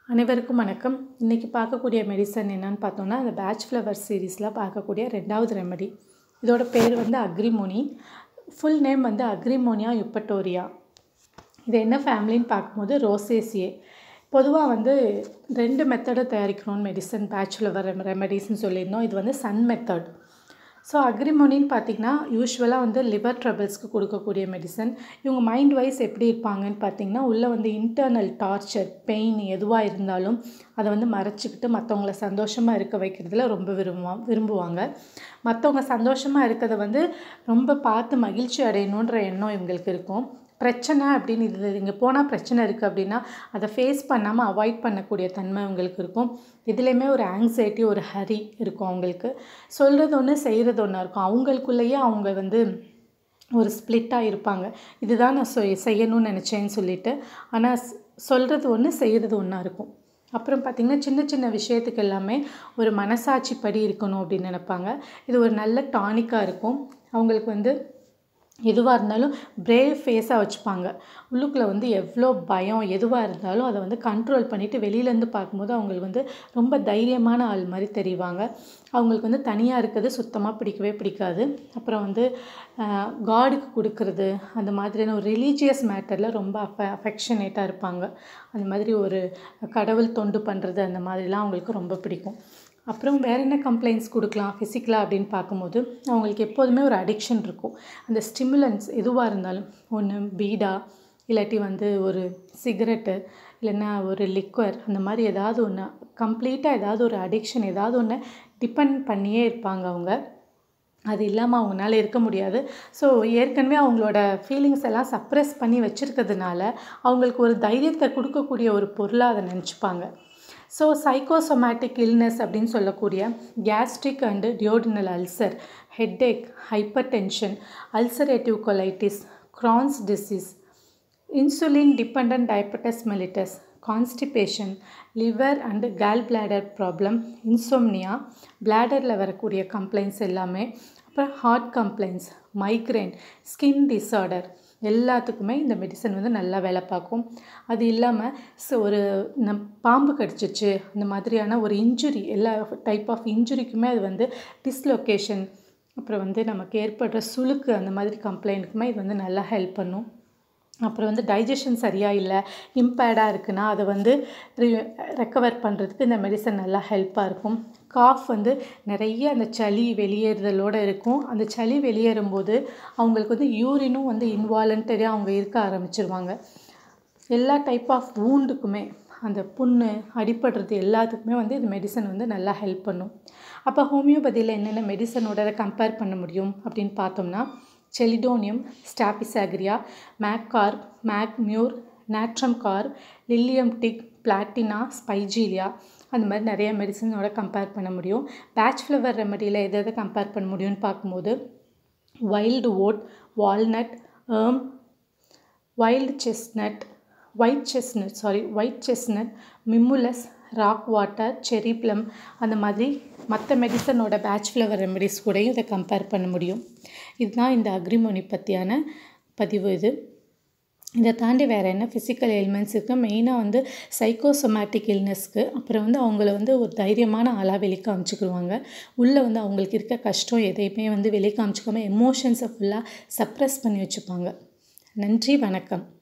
அனைவருக்கும் வணக்கம் இன்றைக்கி பார்க்கக்கூடிய மெடிசன் என்னன்னு பார்த்தோம்னா அந்த பேட்ச் ஃப்ளவர் சீரீஸில் பார்க்கக்கூடிய ரெண்டாவது ரெமடி இதோட பேர் வந்து அக்ரிமோனி ஃபுல் நேம் வந்து அக்ரிமோனியா யுப்பட்டோரியா இது என்ன ஃபேமிலின்னு பார்க்கும்போது ரோசேசியே பொதுவாக வந்து ரெண்டு மெத்தடை தயாரிக்கணும்னு மெடிசன் பேட்ச் ஃப்ளவர் ரெமடிஸ்னு சொல்லியிருந்தோம் இது வந்து சன் மெத்தட் ஸோ அக்ரிமோனின்னு பார்த்திங்கன்னா யூஸ்வலாக வந்து லிவர் ட்ரபிள்ஸ்க்கு கொடுக்கக்கூடிய மெடிசன் இவங்க மைண்ட் வைஸ் எப்படி இருப்பாங்கன்னு பார்த்தீங்கன்னா உள்ளே வந்து இன்டர்னல் டார்ச்சர் பெயின் எதுவாக இருந்தாலும் அதை வந்து மறைச்சிக்கிட்டு மற்றவங்கள சந்தோஷமாக இருக்க வைக்கிறதுல ரொம்ப விரும்புவா விரும்புவாங்க மற்றவங்க சந்தோஷமாக இருக்கிறத வந்து ரொம்ப பார்த்து மகிழ்ச்சி அடையணுன்ற எண்ணம் இவங்களுக்கு இருக்கும் பிரச்சனை அப்படின்னு இது இங்கே போனால் பிரச்சனை இருக்குது அப்படின்னா அதை ஃபேஸ் பண்ணாமல் அவாய்ட் பண்ணக்கூடிய தன்மை அவங்களுக்கு இருக்கும் இதுலேயுமே ஒரு ஆங்ஸைட்டி ஒரு ஹரி இருக்கும் அவங்களுக்கு சொல்கிறது ஒன்று செய்கிறது ஒன்றா இருக்கும் அவங்களுக்குள்ளேயே அவங்க வந்து ஒரு ஸ்ப்ளிட்டாக இருப்பாங்க இதுதான் நான் சொ செய்யணும்னு நினச்சேன்னு சொல்லிட்டு ஆனால் சொல்கிறது ஒன்று செய்கிறது ஒன்றா இருக்கும் அப்புறம் பார்த்திங்கன்னா சின்ன சின்ன விஷயத்துக்கு எல்லாமே ஒரு மனசாட்சி படி இருக்கணும் அப்படின்னு நினப்பாங்க இது ஒரு நல்ல டானிக்காக இருக்கும் அவங்களுக்கு வந்து எதுவாக இருந்தாலும் பிரேவ் ஃபேஸாக வச்சுப்பாங்க உள்ளுக்குள்ளே வந்து எவ்வளோ பயம் எதுவாக இருந்தாலும் அதை வந்து கண்ட்ரோல் பண்ணிவிட்டு வெளியிலேருந்து பார்க்கும்போது அவங்களுக்கு வந்து ரொம்ப தைரியமான ஆள் மாதிரி தெரிவாங்க அவங்களுக்கு வந்து தனியாக இருக்கிறது சுத்தமாக பிடிக்கவே பிடிக்காது அப்புறம் வந்து காடுக்கு கொடுக்கறது அந்த மாதிரியான ஒரு ரிலீஜியஸ் மேட்டரில் ரொம்ப அஃப அஃபெக்ஷனேட்டாக இருப்பாங்க அந்த மாதிரி ஒரு கடவுள் தொண்டு பண்ணுறது அந்த மாதிரிலாம் அவங்களுக்கு ரொம்ப பிடிக்கும் அப்புறம் வேறு என்ன கம்ப்ளைண்ட்ஸ் கொடுக்கலாம் ஃபிசிக்கலாக அப்படின்னு பார்க்கும்போது அவங்களுக்கு எப்போதுமே ஒரு அடிக்ஷன் இருக்கும் அந்த ஸ்டிமுலன்ஸ் எதுவாக இருந்தாலும் ஒன்று பீடா இல்லாட்டி வந்து ஒரு சிகரெட்டு இல்லைன்னா ஒரு லிக்வர் அந்த மாதிரி ஏதாவது ஒன்று கம்ப்ளீட்டாக ஏதாவது ஒரு அடிக்ஷன் ஏதாவது ஒன்று டிபெண்ட் பண்ணியே இருப்பாங்க அவங்க அது இல்லாமல் அவங்களால இருக்க முடியாது ஸோ ஏற்கனவே அவங்களோட ஃபீலிங்ஸ் எல்லாம் சப்ரெஸ் பண்ணி வச்சுருக்கிறதுனால அவங்களுக்கு ஒரு தைரியத்தை கொடுக்கக்கூடிய ஒரு பொருளாக அதை நினச்சிப்பாங்க ஸோ சைக்கோசொமேட்டிக் இல்னஸ் அப்படின்னு சொல்லக்கூடிய gastric and duodenal ulcer headache hypertension ulcerative colitis Crohn's disease insulin depend diabetes mellitus constipation liver and gallbladder problem insomnia பிளாடரில் வரக்கூடிய கம்ப்ளைண்ட்ஸ் எல்லாமே அப்புறம் heart complaints migraine skin disorder எல்லாத்துக்குமே இந்த medicine வந்து நல்லா வேலை பார்க்கும் அது இல்லாமல் ஸோ ஒரு நம் பாம்பு கடிச்சிச்சு அந்த மாதிரியான ஒரு இன்ஜுரி எல்லா டைப் ஆஃப் இன்ஜுரிக்குமே அது வந்து டிஸ்லொக்கேஷன் அப்புறம் வந்து நமக்கு ஏற்படுற சுளுக்கு அந்த மாதிரி கம்ப்ளைண்ட்டுக்குமே இது வந்து நல்லா ஹெல்ப் பண்ணும் அப்புறம் வந்து டைஜஷன் சரியாக இல்லை இம்பேர்டாக இருக்குன்னா அதை வந்து ரெக்கவர் பண்ணுறதுக்கு இந்த மெடிசன் நல்லா ஹெல்ப்பாக இருக்கும் காஃப் வந்து நிறைய அந்த சளி வெளியேறுதலோடு இருக்கும் அந்த சளி வெளியேறும்போது அவங்களுக்கு வந்து யூரினும் வந்து இன்வாலண்டரியாக அவங்க இருக்க ஆரம்பிச்சிருவாங்க எல்லா டைப் ஆஃப் வூண்டுக்குமே அந்த புண்ணு அடிப்படுறது எல்லாத்துக்குமே வந்து இந்த மெடிசன் வந்து நல்லா ஹெல்ப் பண்ணும் அப்போ ஹோமியோபதியில் என்னென்ன மெடிசனோட கம்பேர் பண்ண முடியும் அப்படின்னு பார்த்தோம்னா chelidonium staphysagria mag carb mag mur natrum carb lilium tig platina spigelia அந்த மாதிரி நிறைய மெடிசனோட கம்பேர் பண்ண முடியும் பேட்ச் ஃப்ளவர் ரெமடியில் எதை எதை கம்பேர் பண்ண முடியும்னு பார்க்கும்போது wild oat walnut elm wild chestnut white chestnut sorry white chestnut mimulus rock water cherry plum அந்த மாதிரி மற்ற மெடிசனோட பேட்ச் ஃப்ளவர் ரெமடிஸ் கூடயும் இதை கம்பேர் பண்ண முடியும் இதுதான் இந்த அக்ரிமோனி பற்றியான பதிவு இது இதை தாண்டி வேறு என்ன ஃபிசிக்கல் எலிமெண்ட்ஸ் இருக்குது மெயினாக வந்து சைக்கோசொமேட்டிக் இல்னஸ்க்கு அப்புறம் வந்து அவங்கள வந்து ஒரு தைரியமான ஆளாக வெளியே காமிச்சிக்கிடுவாங்க உள்ளே வந்து அவங்களுக்கு இருக்க கஷ்டம் எதையுமே வந்து வெளியே காமிச்சிக்காமல் எமோஷன்ஸை ஃபுல்லாக சப்ரெஸ் பண்ணி வச்சுப்பாங்க நன்றி வணக்கம்